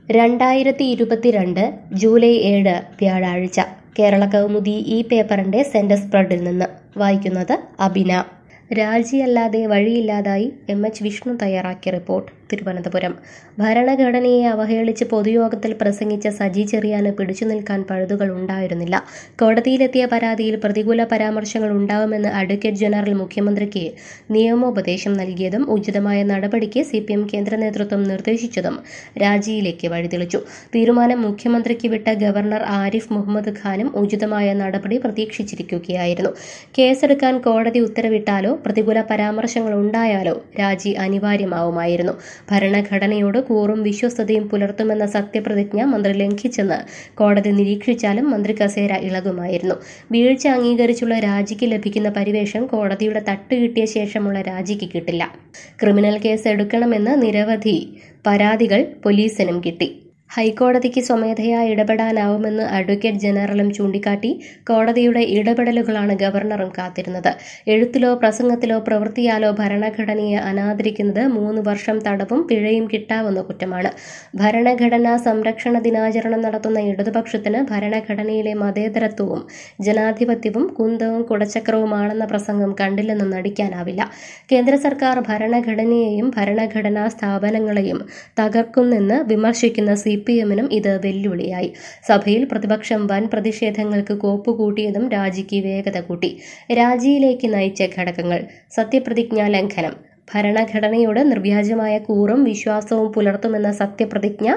രണ്ടായിരത്തി ഇരുപത്തിരണ്ട് ജൂലൈ ഏഴ് വ്യാഴാഴ്ച കേരള കൗമുദി ഈ പേപ്പറിന്റെ സെന്റർ സ്പ്രെഡിൽ നിന്ന് വായിക്കുന്നത് അബിന രാജിയല്ലാതെ വഴിയില്ലാതായി എം എച്ച് വിഷ്ണു തയ്യാറാക്കിയ റിപ്പോർട്ട് തിരുവനന്തപുരം ഭരണഘടനയെ അവഹേളിച്ച് പൊതുയോഗത്തിൽ പ്രസംഗിച്ച സജി ചെറിയാന് പിടിച്ചു നിൽക്കാൻ പഴുതുകൾ ഉണ്ടായിരുന്നില്ല കോടതിയിലെത്തിയ പരാതിയിൽ പ്രതികൂല പരാമർശങ്ങൾ ഉണ്ടാവുമെന്ന് അഡ്വക്കേറ്റ് ജനറൽ മുഖ്യമന്ത്രിക്ക് നിയമോപദേശം നൽകിയതും ഉചിതമായ നടപടിക്ക് സി പി എം കേന്ദ്ര നേതൃത്വം നിർദ്ദേശിച്ചതും രാജിയിലേക്ക് വഴിതെളിച്ചു തീരുമാനം മുഖ്യമന്ത്രിക്ക് വിട്ട ഗവർണർ ആരിഫ് മുഹമ്മദ് ഖാനും ഉചിതമായ നടപടി പ്രതീക്ഷിച്ചിരിക്കുകയായിരുന്നു കേസെടുക്കാൻ കോടതി ഉത്തരവിട്ടാലോ പ്രതികൂല പരാമർശങ്ങൾ ഉണ്ടായാലോ രാജി അനിവാര്യമാവുമായിരുന്നു ഭരണഘടനയോട് കൂറും വിശ്വസ്തതയും പുലർത്തുമെന്ന സത്യപ്രതിജ്ഞ മന്ത്രി ലംഘിച്ചെന്ന് കോടതി നിരീക്ഷിച്ചാലും മന്ത്രി കസേര ഇളകുമായിരുന്നു വീഴ്ച അംഗീകരിച്ചുള്ള രാജിക്ക് ലഭിക്കുന്ന പരിവേഷം കോടതിയുടെ തട്ട് കിട്ടിയ ശേഷമുള്ള രാജിക്ക് കിട്ടില്ല ക്രിമിനൽ കേസ് എടുക്കണമെന്ന് നിരവധി പരാതികൾ പോലീസിനും കിട്ടി ഹൈക്കോടതിക്ക് സ്വമേധയാ ഇടപെടാനാവുമെന്ന് അഡ്വക്കേറ്റ് ജനറലും ചൂണ്ടിക്കാട്ടി കോടതിയുടെ ഇടപെടലുകളാണ് ഗവർണറും കാത്തിരുന്നത് എഴുത്തിലോ പ്രസംഗത്തിലോ പ്രവൃത്തിയാലോ ഭരണഘടനയെ അനാദരിക്കുന്നത് മൂന്ന് വർഷം തടവും പിഴയും കിട്ടാവുന്ന കുറ്റമാണ് ഭരണഘടനാ സംരക്ഷണ ദിനാചരണം നടത്തുന്ന ഇടതുപക്ഷത്തിന് ഭരണഘടനയിലെ മതേതരത്വവും ജനാധിപത്യവും കുന്തവും കുടച്ചക്രവുമാണെന്ന പ്രസംഗം കണ്ടില്ലെന്ന് നടിക്കാനാവില്ല കേന്ദ്ര സർക്കാർ ഭരണഘടനയെയും ഭരണഘടനാ സ്ഥാപനങ്ങളെയും തകർക്കുന്നെന്ന് വിമർശിക്കുന്ന സി പി എമ്മിനും ഇത് വെല്ലുവിളിയായി സഭയിൽ പ്രതിപക്ഷം വൻ പ്രതിഷേധങ്ങൾക്ക് കോപ്പുകൂട്ടിയതും രാജിക്ക് വേഗത കൂട്ടി രാജിയിലേക്ക് നയിച്ച ഘടകങ്ങൾ സത്യപ്രതിജ്ഞാ ലംഘനം ഭരണഘടനയോട് നിർവ്യാജമായ കൂറും വിശ്വാസവും പുലർത്തുമെന്ന സത്യപ്രതിജ്ഞ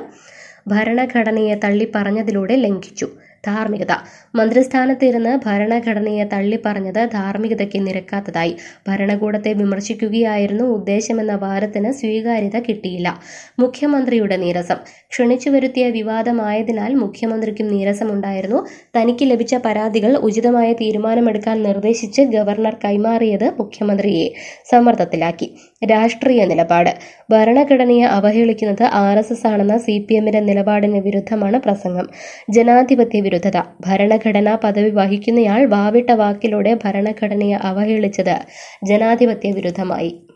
ഭരണഘടനയെ തള്ളിപ്പറഞ്ഞതിലൂടെ ലംഘിച്ചു ധാർമ്മികത മന്ത്രിസ്ഥാനത്തിരുന്ന് ഭരണഘടനയെ തള്ളിപ്പറഞ്ഞത് ധാർമ്മികതയ്ക്ക് നിരക്കാത്തതായി ഭരണകൂടത്തെ വിമർശിക്കുകയായിരുന്നു ഉദ്ദേശമെന്ന വാദത്തിന് സ്വീകാര്യത കിട്ടിയില്ല മുഖ്യമന്ത്രിയുടെ നീരസം ക്ഷണിച്ചു വരുത്തിയ വിവാദമായതിനാൽ മുഖ്യമന്ത്രിക്കും നീരസമുണ്ടായിരുന്നു തനിക്ക് ലഭിച്ച പരാതികൾ ഉചിതമായ തീരുമാനമെടുക്കാൻ നിർദ്ദേശിച്ച് ഗവർണർ കൈമാറിയത് മുഖ്യമന്ത്രിയെ സമ്മർദ്ദത്തിലാക്കി രാഷ്ട്രീയ നിലപാട് ഭരണഘടനയെ അവഹേളിക്കുന്നത് ആർ എസ് എസ് ആണെന്ന സി പി എമ്മിന്റെ നിലപാടിന് വിരുദ്ധമാണ് പ്രസംഗം ജനാധിപത്യ വിരുദ്ധത ഭരണഘടനാ പദവി വഹിക്കുന്നയാൾ വാവിട്ട വാക്കിലൂടെ ഭരണഘടനയെ അവഹേളിച്ചത് ജനാധിപത്യ വിരുദ്ധമായി